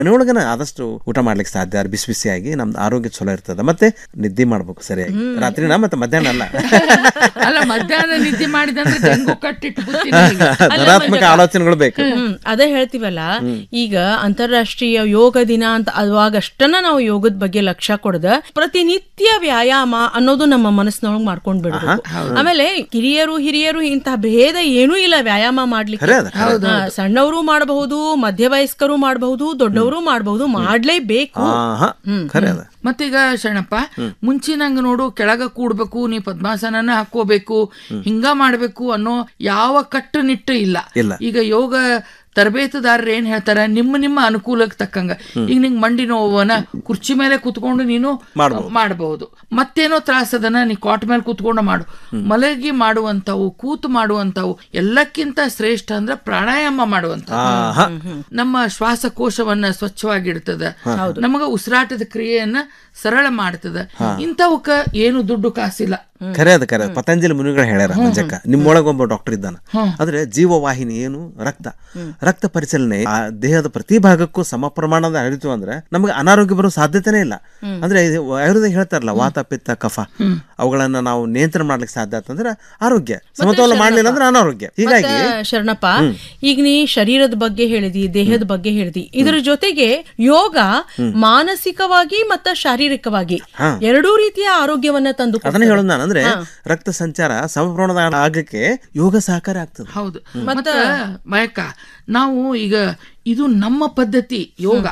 ಮನೆಯೊಳಗನ ಆದಷ್ಟು ಊಟ ಮಾಡ್ಲಿಕ್ಕೆ ಸಾಧ್ಯ ಬಿಸಿ ಬಿಸಿಯಾಗಿ ನಮ್ದು ಆರೋಗ್ಯ ಚಲೋ ಇರ್ತದೆ ಮತ್ತೆ ನಿದ್ದೆ ಮಾಡ್ಬೇಕು ಸರಿಯಾಗಿ ರಾತ್ರಿನ ಮತ್ತೆ ಮಧ್ಯಾಹ್ನ ಅಲ್ಲ ಅಲ್ಲ ಮಧ್ಯಾಹ್ನ ನಿದ್ದೆ ಮಾಡಿದಂದ್ರೆ ಡೆಂಗು ಕಟ್ಟಿಟ್ಟು ಬುತ್ತಿ ನನಗೆ. ಧನಾತ್ಮಕ ಆಲೋಚನೆಗಳು ಬೇಕು ಹ್ಮ್ ಅದೇ ಹೇಳ್ತೀವಲ್ಲ ಈಗ ಅಂತಾರಾಷ್ಟ್ರೀಯ ಯೋಗ ದಿನ ಅಂತ ಅವಾಗಷ್ಟನ್ನ ನಾವು ಯೋಗದ ಬಗ್ಗೆ ಲಕ್ಷ್ಯ ಕೊಡದ ಪ್ರತಿನಿತ್ಯ ವ್ಯಾಯಾಮ ಅನ್ನೋದು ನಮ್ಮ ಮನಸ್ಸಿನೊಳಗೆ ಮಾಡ್ಕೊಂಡ್ ಬಿಡ್ಬೇಕು ಆಮೇಲೆ ಕಿರಿಯರು ಹಿರಿಯರು ಇಂತಹ ಭೇದ ಏನೂ ಇಲ್ಲ ವ್ಯಾಯಾಮ ಮಾಡ್ಲಿಕ್ಕೆ ಖರೆ ಅದ, ಹಾ, ಸಣ್ಣವರು ಮಾಡಬಹುದು ಮಧ್ಯವಯಸ್ಕರು ಮಾಡಬಹುದು ದೊಡ್ಡವರು ಮಾಡಬಹುದು ಮಾಡ್ಲೇಬೇಕು ಹಾ ಖರೆ ಅದ ಮತ್ತೀಗ ಶರಣಪ್ಪ ಮುಂಚಿನಂಗ ನೋಡು ಕೆಳಗ ಕೂಡ್ಬೇಕು ನೀ ಪದ್ಮಾಸನನ ಹಾಕೋಬೇಕು ಹಿಂಗ ಮಾಡ್ಬೇಕು ಅನ್ನೋ ಯಾವ ಕಟ್ಟುನಿಟ್ಟು ಇಲ್ಲ ಇಲ್ಲ. ಈಗ ಯೋಗ ತರಬೇತುದಾರರು ಏನ್ ಹೇಳ್ತಾರ ನಿಮ್ಮ ನಿಮ್ಮ ಅನುಕೂಲಕ್ಕೆ ತಕ್ಕಂಗ ಈಗ ನಿಂಗ್ ಮಂಡಿ ನೋವನ ಕುರ್ಚಿ ಮೇಲೆ ಕುತ್ಕೊಂಡು ನೀನು ಮಾಡಬಹುದು ಮತ್ತೇನೋ ತ್ರಾಸದನ ನೀ ಕಾಟ್ ಮೇಲೆ ಕುತ್ಕೊಂಡು ಮಾಡು ಮಲಗಿ ಮಾಡುವಂತವು ಕೂತು ಮಾಡುವಂತವು ಎಲ್ಲಕ್ಕಿಂತ ಶ್ರೇಷ್ಠ ಅಂದ್ರೆ ಪ್ರಾಣಾಯಾಮ ಮಾಡುವಂತ ನಮ್ಮ ಶ್ವಾಸಕೋಶವನ್ನ ಸ್ವಚ್ಛವಾಗಿಡ್ತದ ನಮಗ ಉಸಿರಾಟದ ಕ್ರಿಯೆಯನ್ನ ಸರಳ ಮಾಡ್ತದ ಇಂಥವಕ್ಕ ಏನು ದುಡ್ಡು ಕಾಸಿಲ್ಲ ಖರೆ ಅದ ಖರೆ ಅದ. ಪತಂಜಲಿ ಮುನಿಗಳು ಹೇಳ್ಯಾರ ಮಂಜಕ್ಕ ನಿಮ್ಮೊಳಗೆ ಒಬ್ಬ ಡಾಕ್ಟರ್ ಇದ್ದಾನ ಆದ್ರೆ ಜೀವವಾಹಿನಿ ಏನು ರಕ್ತ ರಕ್ತ ಪರಿಚಲನೆ ಆ ದೇಹದ ಪ್ರತಿ ಭಾಗಕ್ಕೂ ಸಮ ಪ್ರಮಾಣದ ಹರಿತು ಅಂದ್ರೆ ನಮಗೆ ಅನಾರೋಗ್ಯ ಬರೋ ಸಾಧ್ಯತೆನೇ ಇಲ್ಲ ಅಂದ್ರೆ ಇದು ಆಯುರ್ವೇದ ಹೇಳ್ತಾರಲ್ಲ ವಾತ ಪಿತ್ತ ಕಫ ಅವುಗಳನ್ನ ನಾವು ನಿಯಂತ್ರಣ ಮಾಡ್ಲಿಕ್ಕೆ ಸಾಧ್ಯ ಆತಂದ್ರೆ ಆರೋಗ್ಯ ಸಮತೋಲನ ಮಾಡ್ಲಿಲ್ಲ ಅಂದ್ರೆ ಅನಾರೋಗ್ಯ ಹೀಗಾಗಿ ಮತ್ತ ಶರಣಪ್ಪ ಈಗ ನೀ ಶರೀರದ ಬಗ್ಗೆ ಹೇಳಿದಿ ದೇಹದ ಬಗ್ಗೆ ಹೇಳಿದಿ ಇದ್ರ ಜೊತೆಗೆ ಯೋಗ ಮಾನಸಿಕವಾಗಿ ಮತ್ತ ಶಾರೀರಿಕವಾಗಿ ಎರಡೂ ರೀತಿಯ ಆರೋಗ್ಯವನ್ನ ತಂದು ಅದನ್ನ ಹೇಳೋದು ನಾನು ಅಂದ್ರೆ ರಕ್ತ ಸಂಚಾರ ಸಮ ಪ್ರಮಾಣದ ಆಗಕ್ಕೆ ಯೋಗ ಸಹಕಾರಿ ಆಗ್ತದೆ ಹೌದು ಮತ್ತ ಮಯಕ್ಕ ನಾವು ಈಗ ಇದು ನಮ್ಮ ಪದ್ಧತಿ ಯೋಗ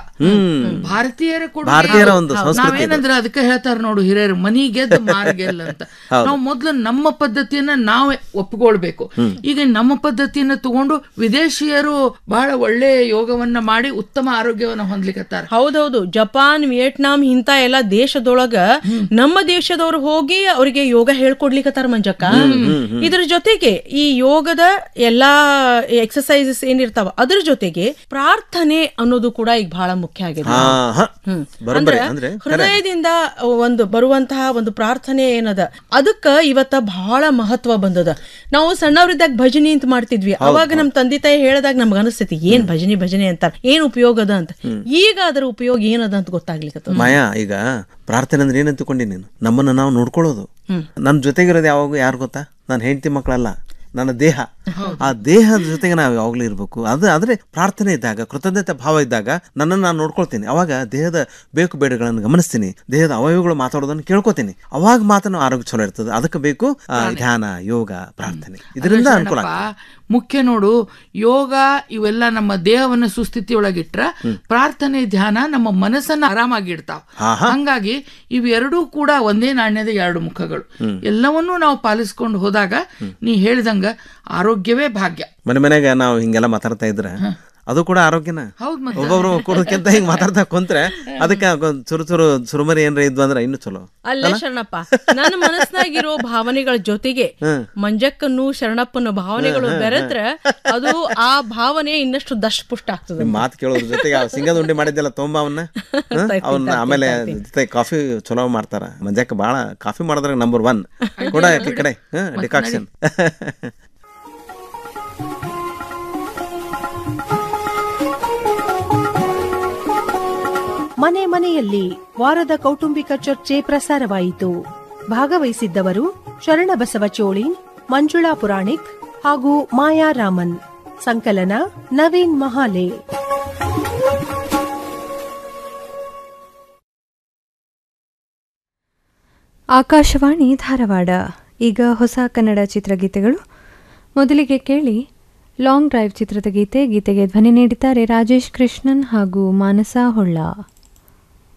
ಭಾರತೀಯರ ಕೂಡ ಭಾರತೀಯರ ಒಂದು ನಾವೇನಂದ್ರೆ ಅದಕ್ಕೆ ಹೇಳ್ತಾರ ನೋಡು ಹಿರಿಯರು ಮನಿ ಗೆದ್ದ ಮಾರ್ ಗೆಲ್ಲ ಅಂತ ನಾವು ಮೊದ್ಲು ನಮ್ಮ ಪದ್ಧತಿಯನ್ನ ನಾವೇ ಒಪ್ಕೊಳ್ಬೇಕು ಈಗ ನಮ್ಮ ಪದ್ಧತಿಯನ್ನ ತಗೊಂಡು ವಿದೇಶಿಯರು ಬಹಳ ಒಳ್ಳೆ ಯೋಗವನ್ನ ಮಾಡಿ ಉತ್ತಮ ಆರೋಗ್ಯವನ್ನ ಹೊಂದ್ಲಿಕತ್ತಾರ ಹೌದೌದು ಜಪಾನ್ ವಿಯೆಟ್ನಾಂ ಇಂತ ಎಲ್ಲ ದೇಶದೊಳಗ ನಮ್ಮ ದೇಶದವ್ರು ಹೋಗಿ ಅವರಿಗೆ ಯೋಗ ಹೇಳ್ಕೊಡ್ಲಿಕತ್ತಾರ ಮಂಜಕ್ಕ ಇದ್ರ ಜೊತೆಗೆ ಈ ಯೋಗದ ಎಲ್ಲಾ ಎಕ್ಸಸೈಸಸ್ ಏನಿರ್ತಾವ ಅದ್ರ ಜೊತೆಗೆ ಪ್ರಾರ್ಥನೆ ಅನ್ನೋದು ಕೂಡ ಈಗ ಬಹಳ ಮುಖ್ಯ ಆಗಿದೆ ಹಾ ಹಾ ಹ್ಮ್. ಬರೋಬ್ಬರಿ ಅಂದ್ರೆ ಅಂದ್ರೆ ಹೃದಯದಿಂದ ಒಂದು ಬರುವಂತಹ ಒಂದು ಪ್ರಾರ್ಥನೆ ಏನದ ಅದಕ್ಕ ಇವತ್ತ ಬಹಳ ಮಹತ್ವ ಬಂದದ ನಾವು ಸಣ್ಣವರಿದ್ದಾಗ ಭಜನಿ ಅಂತ ಮಾಡ್ತಿದ್ವಿ ಅವಾಗ ನಮ್ ತಂದೆ ತಾಯಿ ಹೇಳಿದಾಗ ನಮ್ಗೆ ಅನಿಸ್ತೈತಿ ಏನ್ ಭಜನಿ ಭಜನೆ ಅಂತಾರ ಏನ್ ಉಪಯೋಗದ ಅಂತ ಈಗ ಅದರ ಉಪಯೋಗ ಏನದ ಅಂತ ಗೊತ್ತಾಗ್ಲಿಕ್ಕೆ ಮಾಯಾ ಈಗ ಪ್ರಾರ್ಥನೆ ಅಂದ್ರೆ ಏನಂತ ತಿಳ್ಕೊಂಡಿ ನೀನು ನಮ್ಮನ್ನ ನಾವು ನೋಡ್ಕೊಳ್ಳೋದು ನನ್ನ ಜೊತೆಗಿರೋದು ಯಾವಾಗ ಯಾರು ಗೊತ್ತಾ ನನ್ನ ಹೆಂಡತಿ ಮಕ್ಕಳಲ್ಲ ನನ್ನ ದೇಹ ಆ ದೇಹದ ಜೊತೆಗೆ ನಾವು ಯಾವಾಗಲೂ ಇರಬೇಕು ಅದು ಆದ್ರೆ ಪ್ರಾರ್ಥನೆ ಇದ್ದಾಗ ಕೃತಜ್ಞತೆ ಭಾವ ಇದ್ದಾಗ ನನ್ನನ್ನು ನಾನು ನೋಡ್ಕೊಳ್ತೀನಿ ಅವಾಗ ದೇಹದ ಬೇಕು ಬೇಡಗಳನ್ನು ಗಮನಿಸ್ತೀನಿ ದೇಹದ ಅವಯವಗಳು ಮಾತಾಡೋದನ್ನು ಕೇಳ್ಕೊತೀನಿ ಅವಾಗ ಮಾತ್ರ ನಾವು ಆರೋಗ್ಯ ಚಲೋ ಇರ್ತದೆ ಅದಕ್ಕೆ ಬೇಕು ಆ, ಧ್ಯಾನ ಯೋಗ ಪ್ರಾರ್ಥನೆ ಇದರಿಂದ ಅನುಕೂಲ ಆಗ್ತದೆ. ಶರಣಪ್ಪ, ಮುಖ್ಯ ನೋಡು ಯೋಗ ಇವೆಲ್ಲ ನಮ್ಮ ದೇಹವನ್ನ ಸುಸ್ಥಿತಿಯೊಳಗಿಟ್ರ ಪ್ರಾರ್ಥನೆ ಧ್ಯಾನ ನಮ್ಮ ಮನಸ್ಸನ್ನ ಆರಾಮಾಗಿಡ್ತಾವ ಹಂಗಾಗಿ ಇವೆರಡೂ ಕೂಡ ಒಂದೇ ನಾಣ್ಯದ ಎರಡು ಮುಖಗಳು ಎಲ್ಲವನ್ನೂ ನಾವು ಪಾಲಿಸ್ಕೊಂಡು ಹೋದಾಗ ನೀ ಹೇಳ್ದಂಗ ಆರೋಗ್ಯವೇ ಭಾಗ್ಯ ಮನೆ ಮನೆಗೆ ನಾವು ಹಿಂಗೆಲ್ಲ ಮಾತಾಡ್ತಾ ಇದ್ರೆ ಅದು ಕೂಡ ಆರೋಗ್ಯನ ಹೌದ್ ಮತ್ತೆ. ಒಬ್ಬೊಬ್ರು ಕೊಡೋದಕ್ಕಿಂತ ಹಿಂಗ್ ಮಾತಾಡ್ತಾ ಕುಂತ್ರೆ ಅದಕ್ಕೆ ಒಂದ್ ಚುರು ಚುರು ಚುರುಮರಿ ಏನ್ರ ಇದ್ವು ಅಂದ್ರೆ ಇನ್ನೂ ಚಲೋ ಅಲ್ಲೇ ಶರಣಪ್ಪ ನನ್ನ ಮನಸ್ನಾಗಿರೋ ಭಾವನೆಗಳ ಜೊತೆಗೆ ಮಂಜಕ್ಕನ್ನು ಶರಣಪ್ಪನ ಭಾವನೆಗಳು ಬೆರೆತ್ರ ಅದು ಆ ಭಾವನೆ ಇನ್ನಷ್ಟು ದಷ್ಟಪುಷ್ಟ ಆಗ್ತದೆ ನಿಮ್ ಮಾತು ಕೇಳೋದ್ರ ಜೊತೆಗೆ ಆ ಸಿಂಗದ ಉಂಡೆ ಮಾಡಿದ್ದೆಲ್ಲ ತೊಂಬ ಅವನ್ನ ಅವನ್ನ ಆಮೇಲೆ ಜೊತೆ ಕಾಫಿ ಚಲೋ ಮಾಡ್ತಾರ ಮಂಜಕ್ಕ ಬಾಳ ಕಾಫಿ ಮಾಡಿದ್ರೆ ನಂಬರ್ ಒನ್ ಕೂಡ ಈ ಕಡೆ ಡಿಕಾಕ್ಷನ್ ಮನೆ ಮನೆಯಲ್ಲಿ ವಾರದ ಕೌಟುಂಬಿಕ ಚರ್ಚೆ ಪ್ರಸಾರವಾಯಿತು ಭಾಗವಹಿಸಿದ್ದವರು ಶರಣಬಸವ ಚೋಳಿ ಮಂಜುಳಾ ಪುರಾಣಿಕ್ ಹಾಗೂ ಮಾಯಾ ರಾಮನ್ ಸಂಕಲನ ನವೀನ್ ಮಹಾಲೆ ಆಕಾಶವಾಣಿ ಧಾರವಾಡ ಈಗ ಹೊಸ ಕನ್ನಡ ಚಿತ್ರಗೀತೆಗಳು ಮೊದಲಿಗೆ ಕೇಳಿ ಲಾಂಗ್ ಡ್ರೈವ್ ಚಿತ್ರದ ಗೀತೆ ಗೀತೆಗೆ ಧ್ವನಿ ನೀಡಿದ್ದಾರೆ ರಾಜೇಶ್ ಕೃಷ್ಣನ್ ಹಾಗೂ ಮಾನಸ ಹೊಳ್ಳ